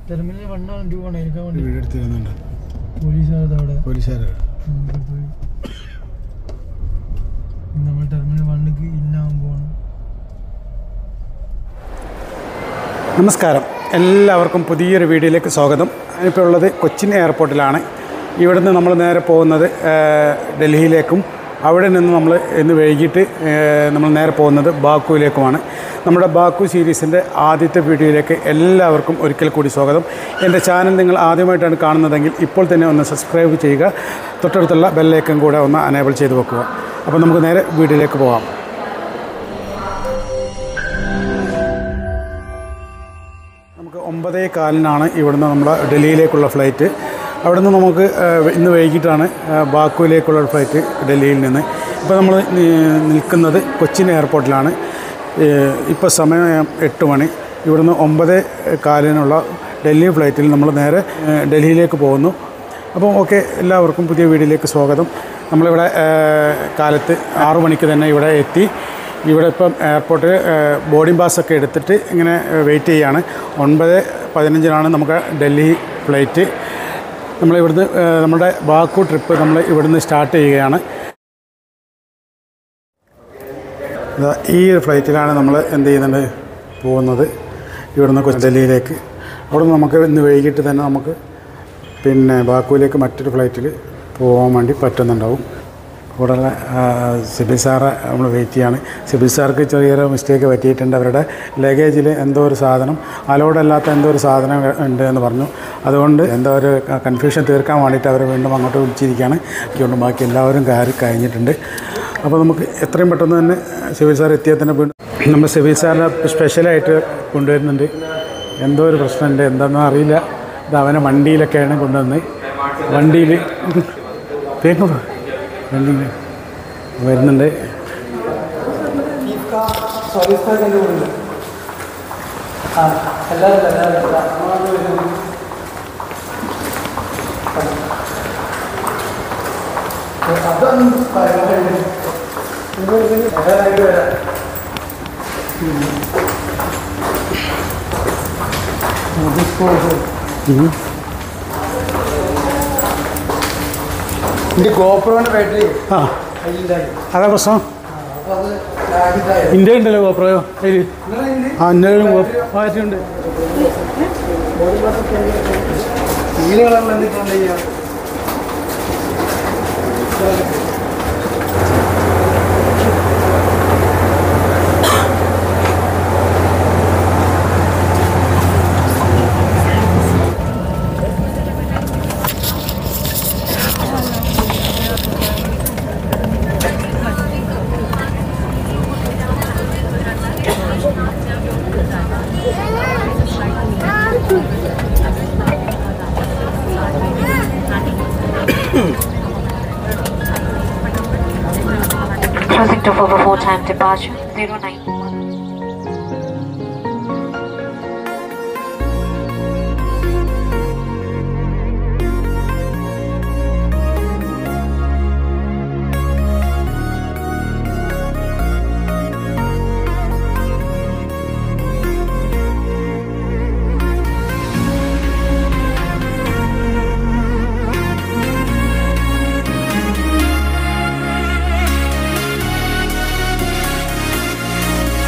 Terminal വണ്ണാണ് two ആണ് എനിക്ക് വേണ്ടി വീഡിയോ എടുത്തിരുന്നുണ്ട് പോലീസുകാർ അവിടെ പോലീസുകാർ ഉം, ഇവിടെ പോയി നമ്മൾ ടെർമിനൽ വണ്ണിക്ക് ഇന്നാവാൻ പോവാണ് നമസ്കാരം എല്ലാവർക്കും പുതിയൊരു വീഡിയോയിലേക്ക് സ്വാഗതം ഇപ്പോൾ ഉള്ളത് കൊച്ചിൻ എയർപോർട്ടിലാണ് ഇവിടുന്ന് നമ്മൾ നേരെ പോകുന്നത് ആ, ഡൽഹിയിലേക്കും അവിടെ നിന്ന് നമ്മൾ ഇന്ന് വൈകിട്ട് ആ, നമ്മൾ നേരെ പോകുന്നത് ബാക്കുവിലേക്കുമാണ് നമ്മുടെ ബാക്കു സീരീസിൻ്റെ ആദ്യത്തെ വീഡിയോയിലേക്ക് എല്ലാവർക്കും ഒരിക്കൽ കൂടി സ്വാഗതം എൻ്റെ ചാനൽ നിങ്ങൾ ആദ്യമായിട്ടാണ് കാണുന്നതെങ്കിൽ ഇപ്പോൾ തന്നെ ഒന്ന് സബ്സ്ക്രൈബ് ചെയ്യുക തൊട്ടടുത്തുള്ള ബെല്ലേക്കും കൂടെ ഒന്ന് അനേബിൾ ചെയ്ത് വെക്കുക അപ്പോൾ നമുക്ക് നേരെ വീഡിയോയിലേക്ക് പോകാം നമുക്ക് ഒമ്പതേ കാലിനാണ് ഇവിടുന്ന് നമ്മൾ ഡൽഹിയിലേക്കുള്ള ഫ്ലൈറ്റ് അവിടുന്ന് നമുക്ക് ആ, ഇന്ന് വൈകിട്ടാണ് ആ, ബാക്കുവിലേക്കുള്ള ഫ്ലൈറ്റ് ഡൽഹിയിൽ നിന്ന് ഇപ്പോൾ നമ്മൾ നി- നിൽക്കുന്നത് കൊച്ചിൻ എയർപോർട്ടിലാണ് ഇപ്പോൾ സമയം എട്ട് മണി ഇവിടുന്ന് ഒമ്പത് കാലിനുള്ള ഡൽഹി ഫ്ലൈറ്റിൽ നമ്മൾ നേരെ ആ, ഡൽഹിയിലേക്ക് പോകുന്നു അപ്പോൾ ഓക്കെ എല്ലാവർക്കും പുതിയ വീഡിയോയിലേക്ക് സ്വാഗതം നമ്മളിവിടെ ആ, കാലത്ത് ആറു മണിക്ക് തന്നെ ഇവിടെ എത്തി ഇവിടെ ഇപ്പം എയർപോർട്ടിൽ ബോർഡിംഗ് പാസ്സൊക്കെ എടുത്തിട്ട് ഇങ്ങനെ വെയിറ്റ് ചെയ്യാണ് ഒൻപത് പതിനഞ്ചിനാണ് നമുക്ക് ഡൽഹി ഫ്ലൈറ്റ് നമ്മളിവിടുന്ന് ആ, നമ്മുടെ ബാക്കു ട്രിപ്പ് നമ്മൾ ഇവിടുന്ന് സ്റ്റാർട്ട് ചെയ്യുകയാണ് ഇതാ ഈ ഒരു ഫ്ലൈറ്റിലാണ് നമ്മൾ എന്ത് ചെയ്യുന്നുണ്ട് പോകുന്നത് ഇവിടുന്ന് കൊച്ചി ഡൽഹിയിലേക്ക് അവിടുന്ന് നമുക്ക് ഇന്ന് വൈകിട്ട് തന്നെ നമുക്ക് പിന്നെ ബാക്കുവിലേക്ക് മറ്റൊരു ഫ്ലൈറ്റിൽ പോകാൻ വേണ്ടി പറ്റുന്നുണ്ടാവും കൂടെയുള്ള ആ, സിബിൽ സാറെ നമ്മൾ വെയിറ്റ് ചെയ്യാണ് സിബിൽ സാർക്ക് ചെറിയൊരു മിസ്റ്റേക്ക് പറ്റിയിട്ടുണ്ട് അവരുടെ ലഗേജിൽ എന്തോ ഒരു സാധനം അലോഡ് അല്ലാത്ത എന്തോ ഒരു സാധനം ഉണ്ട് എന്ന് പറഞ്ഞു അതുകൊണ്ട് എന്തോ ഒരു കൺഫ്യൂഷൻ തീർക്കാൻ വേണ്ടിയിട്ട് അവർ വീണ്ടും അങ്ങോട്ട് വിളിച്ചിരിക്കുകയാണ് അതുകൊണ്ട് ബാക്കി എല്ലാവരും കയറി കഴിഞ്ഞിട്ടുണ്ട് അപ്പോൾ നമുക്ക് എത്രയും പെട്ടെന്ന് തന്നെ സിവിൽ സാർ എത്തിയാൽ തന്നെ വീണ്ടും നമ്മൾ സിവിൽ സാറിനെ സ്പെഷ്യലായിട്ട് കൊണ്ടുവരുന്നുണ്ട് എന്തോ ഒരു പ്രശ്നമുണ്ട് എന്താണെന്ന് അറിയില്ല ഇത് അവനെ വണ്ടിയിലൊക്കെയാണ് കൊണ്ടുവന്ന് വണ്ടിയിൽ തേങ്ങ വണ്ടിയിൽ വരുന്നുണ്ട് എൻ്റെ ഗോപ്രോന്റെ ബാറ്ററി ആ അതിലുണ്ടായിരുന്നു അതാ പ്രശ്നം അപ്പോൾ അത് ലാഗിട്ടായി ഇന്ത്യ ഉണ്ടല്ലോ ഗോപ്രയോ അതിൽ ആ ഇന്നലും മാറ്റിയുണ്ട് നീല കളറിൽ എന്തൊക്കെയാണ് ചെയ്യുക Closing to over four time departure 091. ആ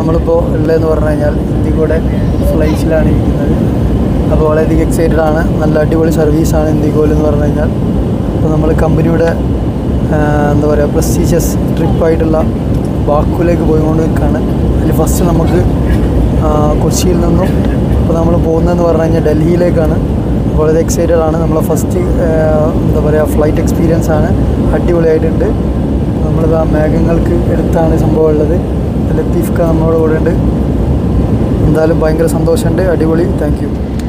നമ്മളിപ്പോൾ ഉള്ളതെന്ന് പറഞ്ഞു കഴിഞ്ഞാൽ ഇന്ത്യയുടെ ഫ്ലൈറ്റിലാണ് ഇരിക്കുന്നത് അപ്പോൾ വളരെയധികം എക്സൈറ്റഡ് ആണ് നല്ല അടിപൊളി സർവീസാണ് ഇന്ത്യഗോൽ എന്ന് പറഞ്ഞു കഴിഞ്ഞാൽ അപ്പോൾ നമ്മൾ കമ്പനിയുടെ ആ, എന്താ പറയുക പ്രസ്റ്റീജിയസ് ട്രിപ്പായിട്ടുള്ള ബാക്കുവിലേക്ക് പോയിക്കൊണ്ട് നിൽക്കുകയാണ് അതിൽ ഫസ്റ്റ് നമുക്ക് ആ, കൊച്ചിയിൽ നിന്നും ഇപ്പോൾ നമ്മൾ പോകുന്നതെന്ന് പറഞ്ഞു കഴിഞ്ഞാൽ ഡൽഹിയിലേക്കാണ് വളരെ എക്സൈറ്റഡ് ആണ് നമ്മളെ ഫസ്റ്റ് എന്താ പറയുക ഫ്ലൈറ്റ് എക്സ്പീരിയൻസ് ആണ് അടിപൊളിയായിട്ടുണ്ട് നമ്മളിത് ആ മേഘങ്ങൾക്ക് എടുത്താണ് സംഭവം ഉള്ളത് ലത്തീഫ് ഖാൻ നമ്മളോട് കൂടെ ഉണ്ട് എന്തായാലും ഭയങ്കര സന്തോഷമുണ്ട് അടിപൊളി താങ്ക് യു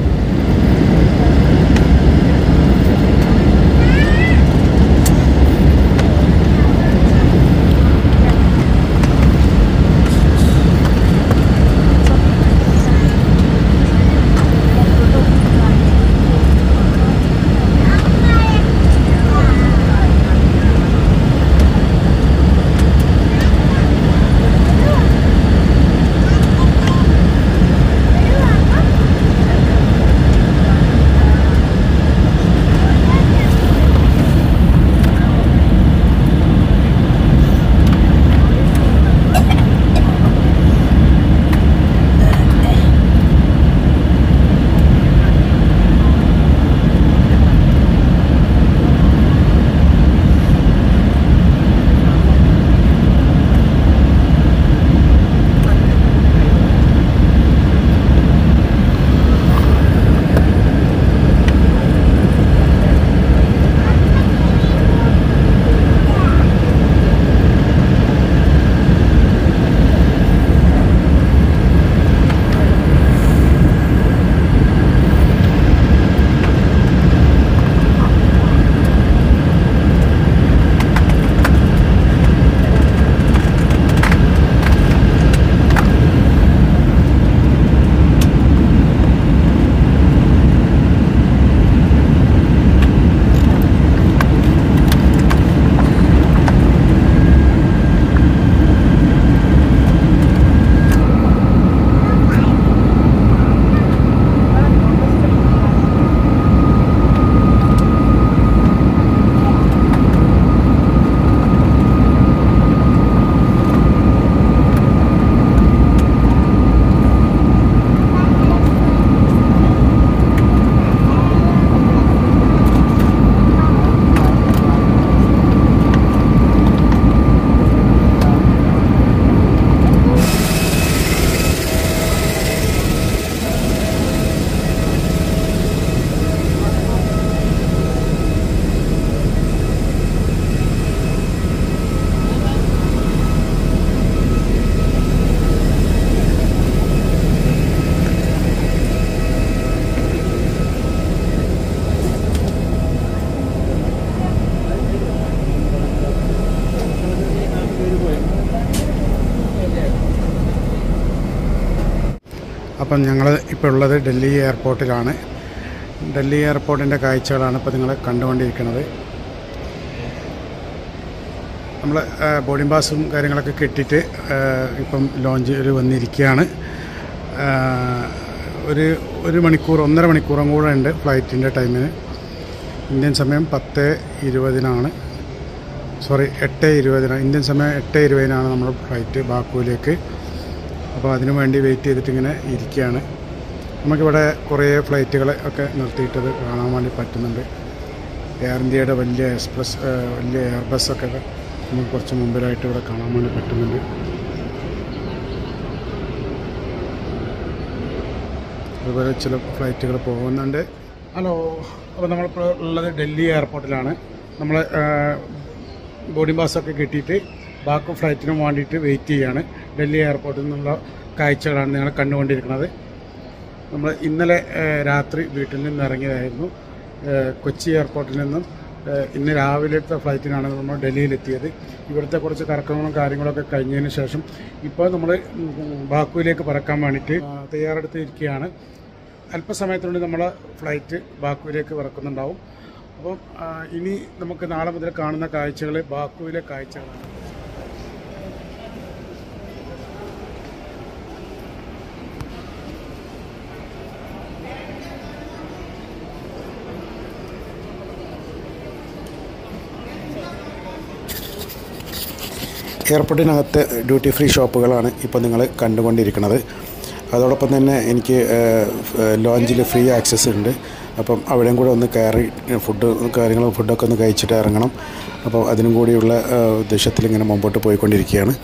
അപ്പം ഞങ്ങൾ ഇപ്പോൾ ഉള്ളത് ഡൽഹി എയർപോർട്ടിലാണ് ഡൽഹി എയർപോർട്ടിൻ്റെ കാഴ്ചകളാണ് ഇപ്പോൾ നിങ്ങൾ കണ്ടുകൊണ്ടിരിക്കുന്നത് നമ്മൾ ബോർഡിംഗ് പാസും കാര്യങ്ങളൊക്കെ കെട്ടിയിട്ട് ആ, ഇപ്പം ലോഞ്ചിൽ വന്നിരിക്കുകയാണ് ആ, ഒരു ഒരു മണിക്കൂർ ഒന്നര മണിക്കൂറും കൂടെ ഉണ്ട് ഫ്ലൈറ്റിൻ്റെ ടൈമിന് ഇന്ത്യൻ സമയം പത്ത് ഇരുപതിനാണ് സോറി എട്ട് ഇരുപതിനാണ് ഇന്ത്യൻ സമയം എട്ട് ഇരുപതിനാണ് നമ്മൾ ഫ്ലൈറ്റ് ബാക്കുവിലേക്ക് അപ്പോൾ അതിനു വേണ്ടി വെയിറ്റ് ചെയ്തിട്ട് ഇങ്ങനെ ഇരിക്കുകയാണ് നമുക്കിവിടെ കുറേ ഫ്ലൈറ്റുകൾ ഒക്കെ നിർത്തിയിട്ടത് കാണാൻ വേണ്ടി പറ്റുന്നുണ്ട് എയർ ഇന്ത്യയുടെ വലിയ എക്സ്പ്രസ് ആ, വലിയ എയർ ബസ്സൊക്കെ നമുക്ക് കുറച്ച് മുമ്പിലായിട്ട് ഇവിടെ കാണാൻ വേണ്ടി പറ്റുന്നുണ്ട് അതുപോലെ ചില ഫ്ലൈറ്റുകൾ പോകുന്നുണ്ട് ഹലോ അപ്പോൾ നമ്മളിപ്പോൾ ഉള്ളത് ഡൽഹി എയർപോർട്ടിലാണ് നമ്മൾ ബോർഡിംഗ് പാസ്സൊക്കെ കിട്ടിയിട്ട് ബാക്കി ഫ്ലൈറ്റിന് വേണ്ടിയിട്ട് വെയിറ്റ് ചെയ്യാണ് ഡൽഹി എയർപോർട്ടിൽ നിന്നുള്ള കാഴ്ചകളാണ് നിങ്ങൾ കണ്ടുകൊണ്ടിരിക്കുന്നത് നമ്മൾ ഇന്നലെ ഏഹ്, രാത്രി വീട്ടിൽ നിന്ന് ഇറങ്ങിയതായിരുന്നു ഏഹ്, കൊച്ചി എയർപോർട്ടിൽ നിന്നും ഏഹ്, ഇന്ന് രാവിലത്തെ ഫ്ലൈറ്റിനാണ് നമ്മൾ ഡൽഹിയിലെത്തിയത് ഇവിടുത്തെ കുറച്ച് കറക്കങ്ങളും കാര്യങ്ങളൊക്കെ കഴിഞ്ഞതിന് ശേഷം ഇപ്പോൾ നമ്മൾ ബാക്കുവിലേക്ക് പറക്കാൻ വേണ്ടിയിട്ട് ആ, തയ്യാറെടുത്ത് ഇരിക്കുകയാണ് അല്പസമയത്തിനുള്ളിൽ നമ്മളെ ഫ്ലൈറ്റ് ബാക്കുവിലേക്ക് പറക്കുന്നുണ്ടാവും അപ്പം ആ, ഇനി നമുക്ക് നാളെ മുതൽ കാണുന്ന കാഴ്ചകൾ ബാക്കുവിലെ കാഴ്ചകളാണ് എയർപോർട്ടിനകത്ത് ഡ്യൂട്ടി ഫ്രീ ഷോപ്പുകളാണ് ഇപ്പോൾ നിങ്ങൾ കണ്ടുകൊണ്ടിരിക്കുന്നത് അതോടൊപ്പം തന്നെ എനിക്ക് ലോഞ്ചിൽ ഫ്രീ ആക്സസ് ഉണ്ട് അപ്പം അവിടെയും കൂടെ ഒന്ന് കയറി ഫുഡ് കാര്യങ്ങളും ഫുഡൊക്കെ ഒന്ന് കഴിച്ചിട്ട് ഇറങ്ങണം അപ്പോൾ അതിനും കൂടിയുള്ള ആ, ഉദ്ദേശത്തിൽ ഇങ്ങനെ മുമ്പോട്ട് പോയിക്കൊണ്ടിരിക്കുകയാണ്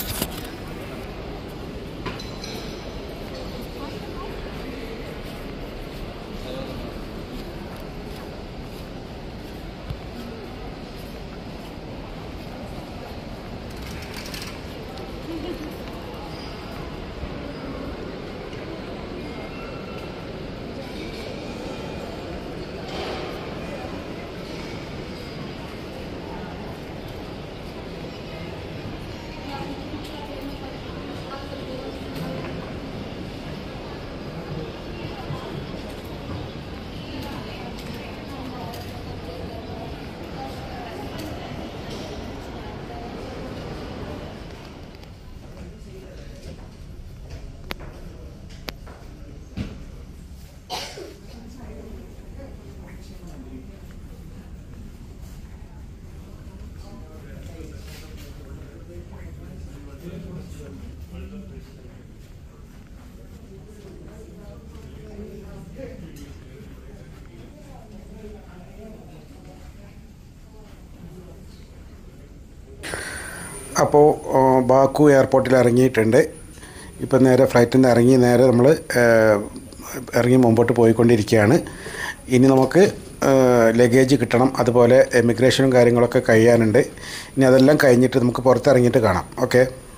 അപ്പോൾ ആ, ബാക്കു എയർപോർട്ടിൽ ഇറങ്ങിയിട്ടുണ്ട് ഇപ്പം നേരെ ഫ്ലൈറ്റിൽ നിന്ന് ഇറങ്ങി നേരെ നമ്മൾ ഇറങ്ങി മുമ്പോട്ട് പോയിക്കൊണ്ടിരിക്കുകയാണ് ഇനി നമുക്ക് ലഗേജ് കിട്ടണം അതുപോലെ എമിഗ്രേഷനും കാര്യങ്ങളൊക്കെ കഴിയാനുണ്ട് ഇനി അതെല്ലാം കഴിഞ്ഞിട്ട് നമുക്ക് പുറത്തിറങ്ങിയിട്ട് കാണാം ഓക്കെ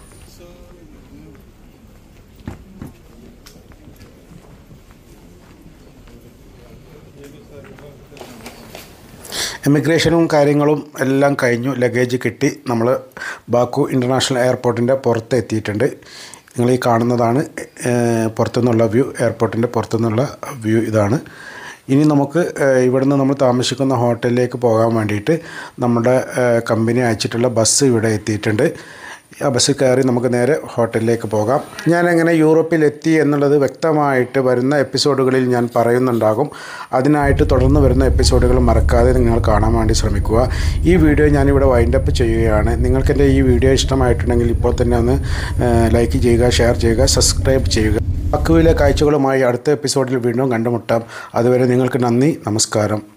എമിഗ്രേഷനും കാര്യങ്ങളും എല്ലാം കഴിഞ്ഞു ലഗേജ് കിട്ടി നമ്മൾ ബാക്കു ഇൻ്റർനാഷണൽ എയർപോർട്ടിൻ്റെ പുറത്ത് എത്തിയിട്ടുണ്ട് നിങ്ങൾ ഈ കാണുന്നതാണ് ഏഹ്, പുറത്തുനിന്നുള്ള വ്യൂ എയർപോർട്ടിൻ്റെ പുറത്തുനിന്നുള്ള വ്യൂ ഇതാണ് ഇനി നമുക്ക് ഏഹ്, ഇവിടുന്ന് നമ്മൾ താമസിക്കുന്ന ഹോട്ടലിലേക്ക് പോകാൻ വേണ്ടിയിട്ട് നമ്മുടെ ഏഹ്, കമ്പനി അയച്ചിട്ടുള്ള ബസ് ഇവിടെ എത്തിയിട്ടുണ്ട് ആ ബസ്സിൽ കയറി നമുക്ക് നേരെ ഹോട്ടലിലേക്ക് പോകാം ഞാൻ എങ്ങനെ യൂറോപ്പിൽ എത്തി എന്നുള്ളത് വ്യക്തമായിട്ട് വരുന്ന എപ്പിസോഡുകളിൽ ഞാൻ പറയുന്നുണ്ടാകും അതിനായിട്ട് തുടർന്ന് വരുന്ന എപ്പിസോഡുകൾ മറക്കാതെ നിങ്ങൾ കാണാൻ വേണ്ടി ശ്രമിക്കുക ഈ വീഡിയോ ഞാനിവിടെ വൈൻഡപ്പ് ചെയ്യുകയാണ് നിങ്ങൾക്കെൻ്റെ ഈ വീഡിയോ ഇഷ്ടമായിട്ടുണ്ടെങ്കിൽ ഇപ്പോൾ തന്നെ ഒന്ന് ലൈക്ക് ചെയ്യുക ഷെയർ ചെയ്യുക സബ്സ്ക്രൈബ് ചെയ്യുക അക്കുവിലെ കാഴ്ചകളുമായി അടുത്ത എപ്പിസോഡിൽ വീണ്ടും കണ്ടുമുട്ടാം അതുവരെ നിങ്ങൾക്ക് നന്ദി നമസ്കാരം